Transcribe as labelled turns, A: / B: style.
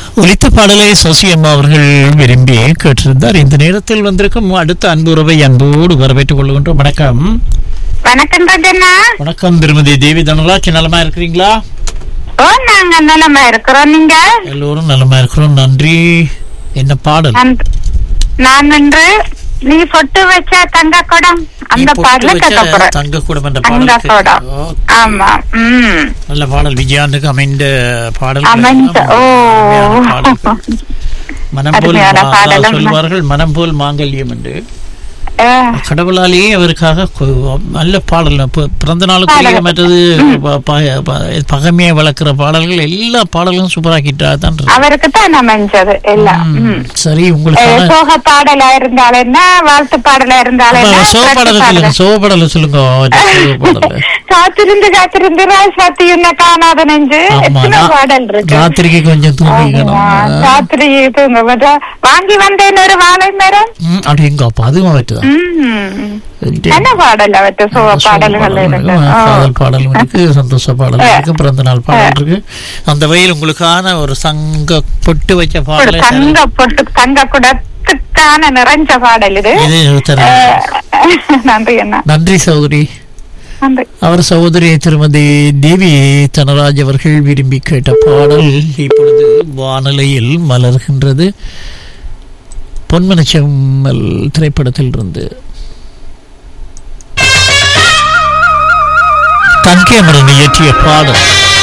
A: ஒலித்த பாடலை சசி அம்மா அவர்கள் விரும்பி கேட்டிருந்தார் இந்த நேரத்தில் வந்திருக்கும் அடுத்த அன்பு உறவை அன்போடு வரவேற்றுக் கொள்கின்றோம் வணக்கம்
B: வணக்கம் ராஜண்ணா
A: வணக்கம் திருமதி தேவி தனராஜ் நலமா இருக்கிறீங்களா
B: ஓ நாங்க நலமா இருக்கிறோம் நீங்க
A: எல்லோரும் நலமா இருக்கிறோம் நன்றி என்ன பாடல்
B: நான்- நான் என்று நீ பொட்டு வச்ச தங்க குடம் அந்த
A: நீ பொட்டு
B: பாடல
A: வச்ச
B: கேட்க போறேன்
A: தங்க கூடம் என்ற
B: தங்க
A: பாடல்
B: குடம்
A: கேட்க-
B: ஆமா உம்
A: நல்ல பாடல் விஜயாண்டுக்கு அமைந்த பாடல்
B: அமைந்த ஓ
A: மனம் போல்
B: அருமையான
A: மா-
B: பாடல் அம்மா.
A: சொல்வார்கள் மனம் போல் மாங்கல்யம் என்று
B: அஹ்,
A: கடவுளாலேயே அவருக்காக கு- நல்ல பாடல் பி- பிறந்த நாளுக்குரிய
B: பாடல்.
A: மற்றது ப- ப- ப- பகைமையை வளர்க்கிற பாடல்கள் எல்லா பாடல்களும் சூப்பராக்கிட்டா தான் இருக்கு.
B: அவருக்கு தான் அமைஞ்சது எல்லாம்
A: ம்,
B: உம்.
A: சரி
B: அஹ்,
A: உங்களுக்கு
B: சோக பாடலா இருந்தாலும் என்ன வாழ்த்து பாடலா இருந்தாலும் என்ன
A: சோக
B: புரட்சி
A: பாடல
B: பாடலா-
A: சொல்லுங்க சோக பாடல சொல்லுங்க சோக பாடல
B: காத்திருந்து காத்திருந்து ராசாத்தி உன்னை காணாத நெஞ்சு
A: ஆமா
B: எத்தனை
A: ரா-
B: பாடல் இருக்கு
A: ராத்திரிக்கு கொஞ்சம் தூங்கிக்கணும்
B: ஆமா, ராத்திரி தூங்க மாட்டா. வாங்கி வந்தேன் ஒரு வாழை மரம்
A: ம், அடி எங்க அப்பா அதுவும் வைட்டுதான்
B: ம். என்ன பாடல் அவற்ற சோக பாடல்கள் இருக்கு ஆ.
A: காதல் பாடலும் இருக்கு சந்தோஷ பாடல் இருக்கு பிறந்த நாள் பாடல் இருக்கு அந்த வகையில் உங்களுக்கான ஒரு சங்க பொட்டு வச்ச
B: ஒரு
A: பாடலை
B: தங்க பொட்டு தங்க குடத்துக்கான நிறைஞ்ச பாடல் இது
A: இது தரேன்.
B: அஹ், நன்றி அண்ணா
A: நன்றி சகோதரி
B: நன்றி
A: அவர் சகோதரி திருமதி தேவி தனராஜ் அவர்கள் விரும்பி கேட்ட பாடல் இப்பொழுது வானலையில் மலர்கின்றது பொன்மனச்செம்மல் திரைப்படத்தில் இருந்து தங்கியமரன் இயற்றிய பாடல்